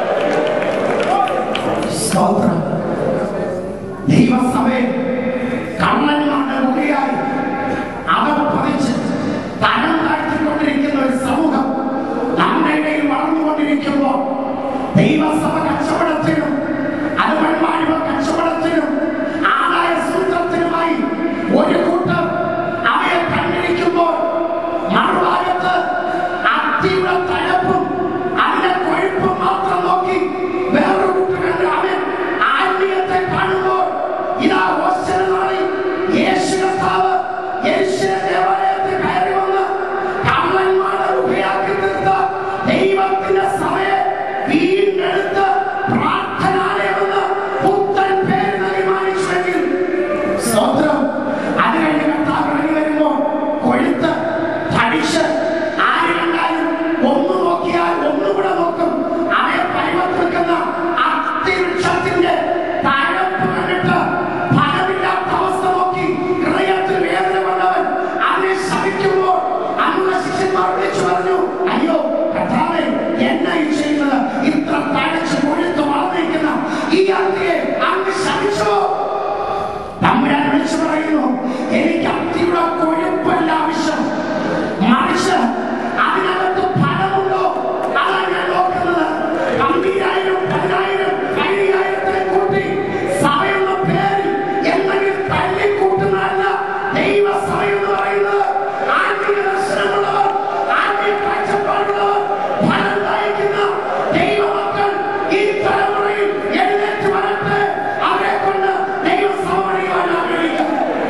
B: സ്തോത്രം ദൈവസഭയെ കള്ളന്മാരുടെ മുറിയായി അവർ പതിച്ച് തരം താഴ്ത്തിക്കൊണ്ടിരിക്കുന്ന ഒരു സമൂഹം നമ്മുടെ ഇടയിൽ വളർന്നുകൊണ്ടിരിക്കുമ്പോൾ ദൈവസഭ കച്ചവടത്തിനും അത് വഴിമാഴിവ കച്ചവടത്തിനും ആദായ സൂത്രത്തിനുമായി ഒരു കൂട്ടർ അവയെ കണ്ടിരിക്കുമ്പോൾ മറുഭാഗത്ത് അത്തിയുടെ തഴപ്പും അതിന്റെ കൊഴുപ്പും മാത്രം നോക്കി വേറൊരു കൂട്ടർ അവൻ ആത്മീയത്തെ കാണുമ്പോൾ ഇതാ ഓശന നാളിൽ യേശു കർത്താവ് യേശുവിന്റെ ദേവാലയത്തിൽ കയറി വന്ന് കള്ളന്മാരെ ഉപയാക്കി തീർത്ത ദൈവത്തിന്റെ സഭയെ വീണ്ടെടുത്ത് പ്രാർത്ഥനാലയമെന്ന് പുത്തൻ പേര് നൽകി മാനിച്ചുവെങ്കിൽ സ്തോത്രം അത് കഴിഞ്ഞ് കർത്താവ് ഇറങ്ങി വരുമ്പോൾ കൊഴുത്ത് തടിച്ച് ആര് കണ്ടാലും ഒന്ന് നോക്കിയാൽ ഒന്നുകൂടെ നോക്കും അവയെ പരിവർത്തിക്കുന്ന അത്തിവൃക്ഷത്തിന്റെ തഴപ്പ് കണ്ടിട്ട് ഫലമില്ലാത്ത അവസ്ഥ നോക്കി ഹൃദയത്തിൽ വേദന കൊണ്ടവൻ അതിനെ ശമിക്കുമ്പോൾ അന്നുള്ള ശിഷ്യന്മാർ വിളിച്ചു പറഞ്ഞു അയ്യോ കർത്താവേ എന്നാ ഈ ചെയ്യുന്നത് ഇത്ര തഴച്ച് കൊഴുത്ത് വളർന്നിരിക്കുന്ന ഈ അത്തിയെ അങ്ങ് ശമിച്ചോ തമ്പുരാൻ വിളിച്ചു പറയുന്നു എനിക്ക് അത്തിയുടെ കൊഴുപ്പല്ല ആവശ്യം മറിച്ച് അതിനകത്ത് ഫലമുണ്ടോ അതാണ് ഞാൻ നോക്കുന്നത് പന്തിരായിരം പതിനായിരം പതിനായിരത്തെ കൂട്ടി സഭയെന്ന പേരിൽ എന്തെങ്കിലും തല്ലിക്കൂട്ടുന്നതല്ല ദൈവസഭ എന്ന് പറയുന്നത് ആത്മീയ ദർശനമുള്ളവർ ആത്മീയ കാഴ്ചപ്പാടുള്ളവർ ഫലം നയിക്കുന്ന ദൈവമക്കൾ ഈ തലമുറയിൽ എഴുന്നേറ്റ് വരട്ടെ അവരെ കൊണ്ട് ദൈവസഭ പണിയുവാൻ ആഗ്രഹിക്കുന്നു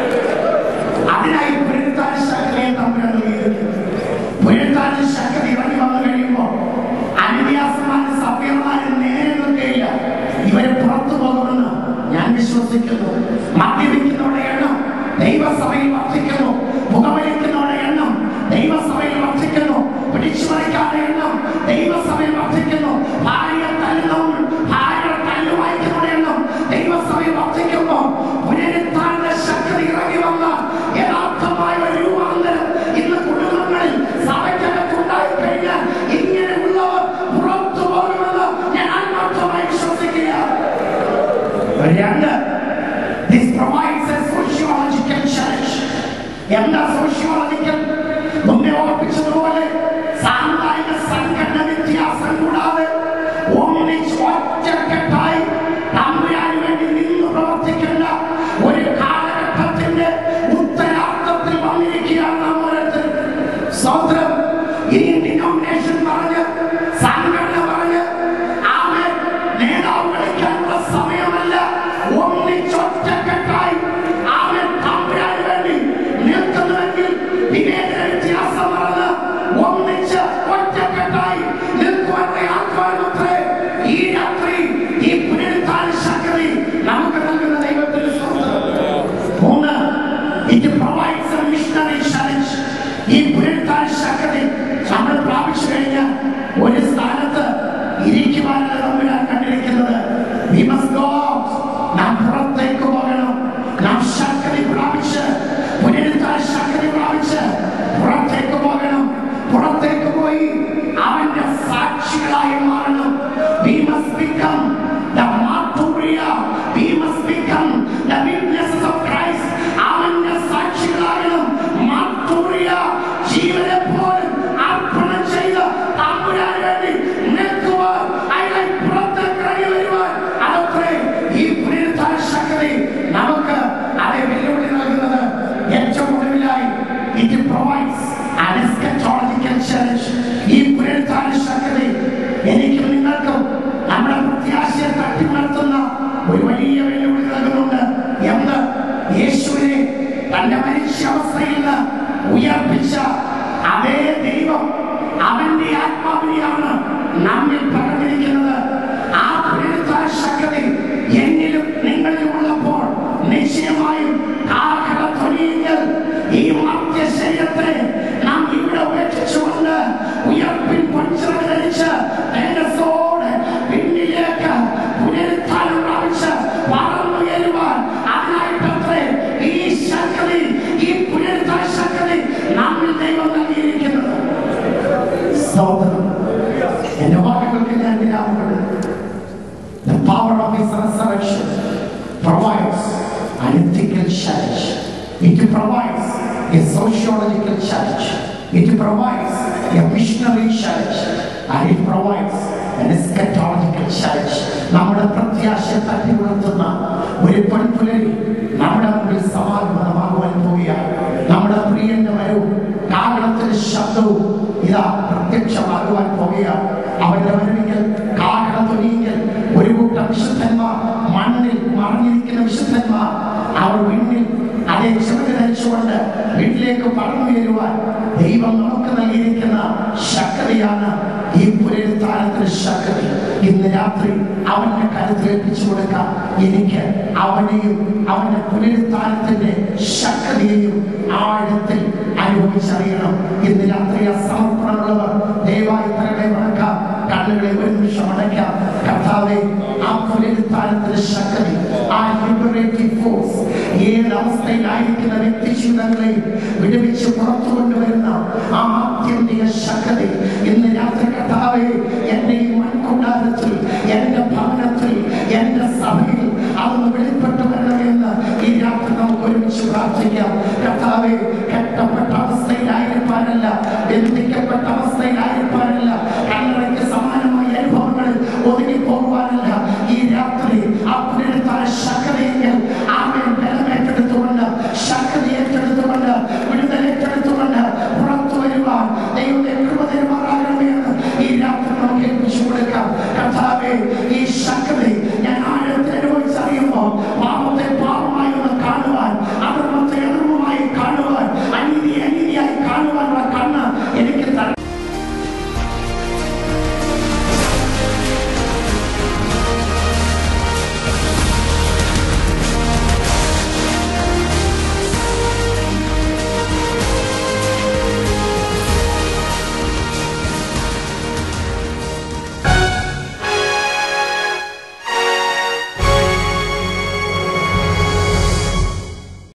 B: വിശ്വസിക്കുന്നു മദ്യപിക്കുന്നവരുടെ എണ്ണം ദൈവസഭയിൽ വർദ്ധിക്കുന്നു പുകവലിക്കുന്നവരുടെ എണ്ണം ദൈവസഭയിൽ വർദ്ധിക്കുന്നു പിടിച്ചുപറിക്കാരുടെ എണ്ണം ദൈവസഭയിൽ വർദ്ധിക്കുന്നു ഭാര്യ തല്ലുന്നവർ ഭാര്യ തല്ലു വായിക്കുന്നവരുടെ എണ്ണം ദൈവസഭയിൽ വർദ്ധിക്കുന്നു പുനരുത്ഥാന ശക്തി ഇറങ്ങി വന്ന യഥാർത്ഥമായ ഒരു രൂപാന്തരം ഇന്ന് കുടുംബങ്ങളിൽ സഭയ്ക്കകത്തുണ്ടായി കഴിഞ്ഞാൽ ഇങ്ങനെയുള്ളവർ പുറത്തു പോകുമെന്ന് ഞാൻ ആത്മാർത്ഥമായി വിശ്വസിക്കുകയാണ് രണ്ട് this provides a sociological challenge എന്താ സോഷ്യോളജിക്കൽ മുന്നേ ഓർപ്പിച്ചതുപോലെ സാമുദായിക സംഘടന വ്യത്യാസം കൂടാതെ ഒന്നിച്ച് ഒറ്റക്കെട്ടായി തമ്പുരാന് വേണ്ടി നിന്ന് പ്രവർത്തിക്കേണ്ട ഒരു കാലഘട്ടത്തിന്റെ ഉത്തരാർത്ഥത്തിൽ വന്നിരിക്കുകയാണ് നാം ഓരോരുത്തരും സ്വന്തം ഈ ഡിനോമിനേഷൻ പറഞ്ഞ് സംഘടന പറഞ്ഞ് ആമേ നേതാവ് വിളിക്കാനുള്ള സമയമല്ല ഒന്നിച്ചൊറ്റക്കെട്ടായി ആമേ തമ്പുരാന് വേണ്ടി നിൽക്കുന്നുവെങ്കിൽ വിവേചന വ്യത്യാസം മറന്ന് ഒന്നിച്ച് ഒറ്റക്കെട്ടായി നിൽക്കുവാനുള്ള ആത്മാവിനത്രേ ഈ രാത്രി ഈ പുനരുദ്ധാന ശക്തി നമുക്ക് നൽകുന്ന ദൈവത്തിന്റെ സ്വന്തം മൂന്ന് it provides a missionary challenge ഈ പുനരുദ്ധാന ശക്തി നമ്മൾ പ്രാപിച്ചു കഴിഞ്ഞാൽ ഒരു സ്ഥാനത്ത് ഇരിക്കുവാനല്ല നമ്മൾ കണ്ടിരിക്കുന്നത് We must go out. നാം പുറത്തേക്ക് പോകണം നാം ശക്തി പ്രാപിച്ച് പുനരുദ്ധാന ശക്തി പ്രാപിച്ച് പുറത്തേക്ക് പോകണം പുറത്തേക്ക് പോയി അവന്റെ സാക്ഷികളായി മാറണം We must become the martyria. We must become the witnesses of Christ. അവന്റെ സാക്ഷികളാകണം മാർട്ടൂറിയ ജീവനെ പോലും അർപ്പണം ചെയ്ത് തമ്പുരാന് വേണ്ടി നിൽക്കുവാൻ അയാളെ പുറത്തേക്ക് ഇറങ്ങി വരുവാൻ അതത്രേ ഈ പുനരുദ്ധാന ശക്തി നമുക്ക് അതേ വെല്ലുവിളി നൽകുന്നത് ഏറ്റവും ഒടുവിലായി it provides an eschatological challenge. ഈ പുനരുദ്ധാന ശക്തി എനിക്കും നിങ്ങൾക്കും നമ്മുടെ പ്രത്യാശയെ തട്ടിമർത്തുന്ന ഒരു വലിയ വെല്ലുവിളി നൽകുന്നുണ്ട് എന്ത് യേശുവിനെ തന്റെ മനുഷ്യാവസ്ഥയിൽ നിന്ന് ഉയർപ്പിച്ച അതേ ദൈവം അവന്റെ ആത്മാവിനെയാണ് നമ്മിൽ പകർന്നിരിക്കുന്നത് ആ പുനരുദ്ധാന ശക്തി എന്നിലും നിങ്ങളിലും ഉള്ളപ്പോൾ നിശ്ചയമായും കാഹളധ്വനിയെങ്കിൽ ഈ മർത്യ ശരീരത്തെ നാം ഇവിടെ ഉപേക്ഷിച്ചുകൊണ്ട് ഉയർപ്പിൻ പൊൻചിറക് ധരിച്ച് തേജസ്സോടെ പിന്നിലേക്ക് പുനരുത്ഥാനം പ്രാപിച്ച് പറന്നുയരുവാൻ അതിനായിട്ടത്രേ ഈ ശക്തി ഈ പുനരുദ്ധാന ശക്തി നമ്മിൽ ദൈവം നൽകിയിരിക്കുന്നത് സ്തോത്രം എന്റെ വാക്കുകൾക്ക് ഞാൻ വിരാമപ്പെടുന്നു The power of his resurrection provides an ethical challenge. It provides a sociological challenge. It provides a missionary challenge. And it provides an eschatological challenge. നമ്മുടെ പ്രത്യാശയെ തട്ടി ഉണർത്തുന്ന ഒരു പെൺപുലരി നമ്മുടെ മുമ്പിൽ സമാഗമനമാകുവാൻ പോവുകയാണ് നമ്മുടെ പ്രിയന്റെ വരവും കാരണത്തിന്റെ ശബ്ദവും ഇതാ പ്രത്യക്ഷമാകുവാൻ പോവുകയാണ് അവന്റെ വരവിങ്കൽ കാഹളത്തൊലിയെങ്കിൽ ഒരു കൂട്ടം വിശുദ്ധന്മാർ മണ്ണിൽ മറിഞ്ഞിരിക്കുന്ന വിശുദ്ധന്മാർ അവർ വിണ്ണിൽ അതേ ചെറുത് ധരിച്ചുകൊണ്ട് വീട്ടിലേക്ക് പറന്നുയരുവാൻ ദൈവം നമുക്ക് നൽകിയിരിക്കുന്ന ശക്തിയാണ് ഈ പുനരുത്ഥാനത്തിന് ശക്തി ഇന്ന് രാത്രി അവന്റെ കരുത്തിൽ ഏൽപ്പിച്ചു കൊടുക്കാം എനിക്ക് അവനെയും അവന്റെ പുനരുത്ഥാനത്തിന്റെ ശക്തിയെയും ആഴത്തിൽ അനുഭവിച്ചറിയണം ഇന്ന് രാത്രി ആ സമർപ്പണമുള്ളവർ ദയവായി തങ്ങളെ വണക്കാം കണ്ണുകളെ ഒരു നിമിഷം അടയ്ക്കാം കർത്താവെ ആ പുനരുത്ഥാനത്തിന്റെ ശക്തി ആ ലിബറേറ്റീവ് ഫോഴ്സ് ഏത് അവസ്ഥയിലായിരിക്കുന്ന വ്യക്തി ജീവിതങ്ങളെയും വിടുവിച്ച് പുറത്തു കൊണ്ടുവരുന്ന ആ ആത്യന്തിക ശക്തി ഇന്ന് രാത്രി കർത്താവെ എന്റെ ഈ മൺകൊണ്ടാരത്തിൽ എന്റെ ഭവനത്തിൽ എന്റെ സഭയിൽ അതൊന്ന് വെളിപ്പെട്ടു വരണമെന്ന് ഈ രാത്രി നമുക്ക് ഒരുമിച്ച് പ്രാർത്ഥിക്കാം